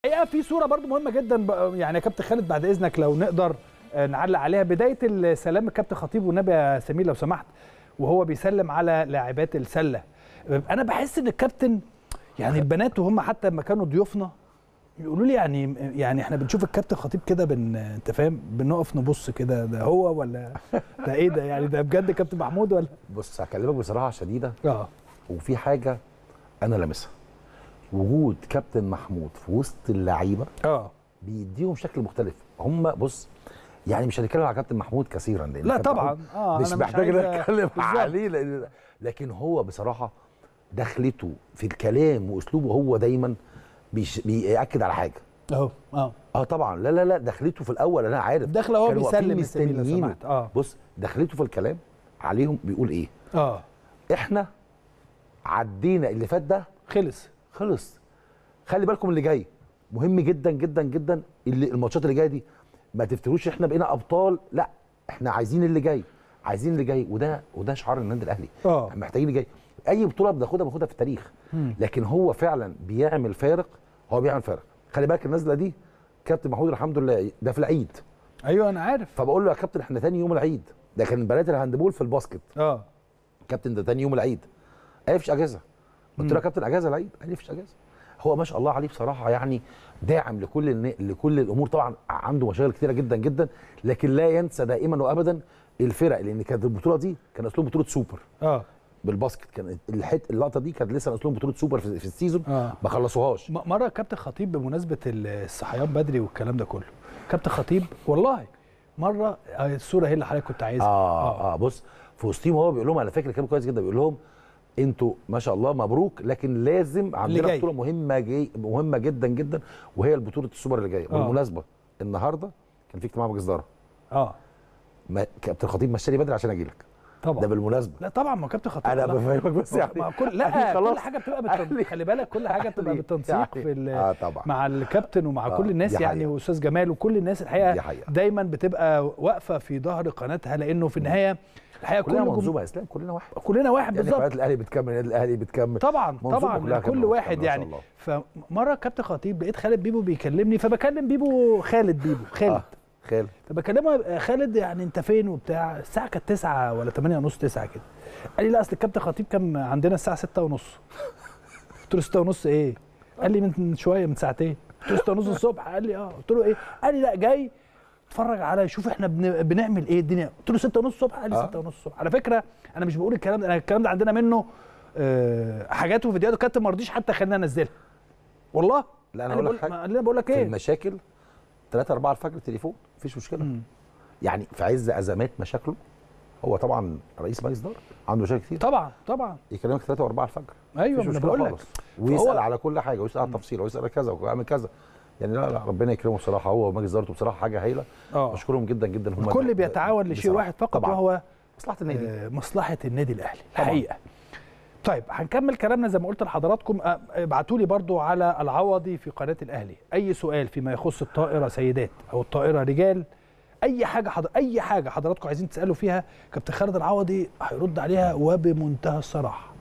الحقيقه في صوره برضو مهمه جدا بقى- يعني يا كابتن خالد بعد اذنك لو نقدر آه، نعلق عليها بدايه السلام الكابتن خطيب والنبي يا سمير لو سمحت وهو بيسلم على لاعبات السله انا بحس ان الكابتن يعني البنات وهم حتى لما كانوا ضيوفنا يقولوا لي يعني يعني احنا بنشوف الكابتن خطيب كده بن انت فاهم بنقف نبص كده ده هو ولا ده ايه ده يعني ده بجد كابتن محمود ولا بص هكلمك بصراحه شديده اه وفي حاجه انا لامسها وجود كابتن محمود في وسط اللعيبه اه بيديهم شكل مختلف هم بص يعني مش هنتكلم على كابتن محمود كثيرا لان لا كابتن طبعا محمود اه مش أنا محتاج ان عايز- أنا اتكلم بالظبط. عليه لأن لكن هو بصراحه دخلته في الكلام واسلوبه هو دايما بيش بياكد على حاجه اهو اه اه طبعا لا لا لا دخلته في الاول انا عارف داخله هو كانوا واقفين بيسلم يا سمير لو مستنيينه. سمحت اه بص دخلته في الكلام عليهم بيقول ايه اه احنا عدينا اللي فات ده خلص خلص خلي بالكم اللي جاي مهم جدا جدا جدا اللي الماتشات اللي جايه دي ما تفتكروش احنا بقينا ابطال لا احنا عايزين اللي جاي عايزين اللي جاي وده وده شعار النادي الاهلي اه احنا محتاجين اللي جاي اي بطوله بناخدها بناخدها في التاريخ مم. لكن هو فعلا بيعمل فارق هو بيعمل فارق خلي بالك النازله دي كابتن محمود الحمد لله ده في العيد ايوه انا عارف فبقول له يا كابتن احنا تاني يوم العيد ده كان بنات الهاندبول في الباسكت اه كابتن ده تاني يوم العيد قال لي مفيش اجازه قلت له مم. يا كابتن اجازه العيد قال لي مفيش اجازه هو ما شاء الله عليه بصراحه يعني داعم لكل الن... لكل الامور طبعا عنده مشاغل كتيره جدا جدا لكن لا ينسى دائما وابدا الفرق لان كانت البطوله دي كان اسلوب بطوله سوبر اه بالباسكت كان الحت اللقطه دي كانت لسه اسلوب بطوله سوبر في, في السيزون اه ما خلصوهاش م- مره كابتن خطيب بمناسبه الصحيان بدري والكلام ده كله كابتن خطيب والله مره آه، الصوره هي اللي حضرتك كنت عايزها اه اه بص في وسطهم هو بيقول لهم على فكره كلام كويس جدا بيقول لهم انتوا ما شاء الله مبروك لكن لازم عندنا جاي. بطوله مهمه جي مهمه جدا جدا وهي بطوله السوبر اللي جايه آه. بالمناسبه النهارده كان في اجتماع مجلس اداره اه ما- كابتن خطيب مشاني بدري عشان اجي لك طبعا ده بالمناسبه لا طبعا ما كابتن خطيب انا لا. بفهمك بس ما- يعني ما كل قال لا لي كل خلاص. حاجه بتبقى قال بالتنسيق لي- خلي بالك كل حاجه بتبقى يعني- بالتنسيق يعني- في ال- اه طبعا مع الكابتن ومع آه، كل الناس دي يعني حقيقة. واستاذ جمال وكل الناس الحقيقه دي حقيقة. دايما بتبقى واقفه في ظهر قناتها لانه في النهايه الحقيقه كلنا كل جم- منظومه يا اسلام كلنا واحد كلنا واحد يعني بالظبط قناه الاهلي بتكمل النادي الاهلي بتكمل طبعا منظومة طبعا كلها كل كاملة واحد ما شاء يعني الله. فمره كابتن خطيب لقيت خالد بيبو بيكلمني فبكلم بيبو خالد بيبو خالد آه. خالد فبكلمه يا خالد يعني انت فين وبتاع الساعه كانت 9 ولا 8 ونص 9 كده قال لي لا اصل الكابتن خطيب كان عندنا الساعه 6 ونص قلت له 6 ونص ايه قال لي من شويه من ساعتين قلت له 6 ونص الصبح قال لي اه قلت له ايه قال لي لا جاي اتفرج على شوف احنا بن... بنعمل ايه الدنيا قلت له 6 ونص الصبح قال لي آه. 6 ونص الصبح على فكره انا مش بقول الكلام ده انا الكلام ده عندنا منه آه حاجات وفيديوهات وكابتن ما رضيش حتى خلينا انزلها والله لا انا قال لي هقول لك بقول- حاجه قال لي بقول لك في ايه المشاكل 3 4 الفجر تليفون مفيش مشكله مم. يعني في عز ازمات مشاكله هو طبعا رئيس مجلس اداره عنده مشاكل كتير طبعا طبعا يكلمك 3 و4 الفجر ايوه مفيش ما انا مشكلة بقول لك خالص. ويسال فهو- على كل حاجه ويسال على التفصيل ويسال على كذا ويعمل كذا يعني لا لا ربنا يكرمه بصراحه هو ومجلس ادارته بصراحه حاجه هايله اه بشكرهم جدا جدا هم الكل بيتعاون لشيء بصراحة. واحد فقط طبعا وهو مصلحه النادي آه، مصلحه النادي الاهلي طبعاً. الحقيقه طيب هنكمل كلامنا زي ما قلت لحضراتكم آه، ابعتوا لي برضو على العوضي في قناه الاهلي اي سؤال فيما يخص الطائره سيدات او الطائره رجال اي حاجه حضر... اي حاجه حضراتكم عايزين تسالوا فيها كابتن خالد العوضي هيرد عليها وبمنتهى الصراحه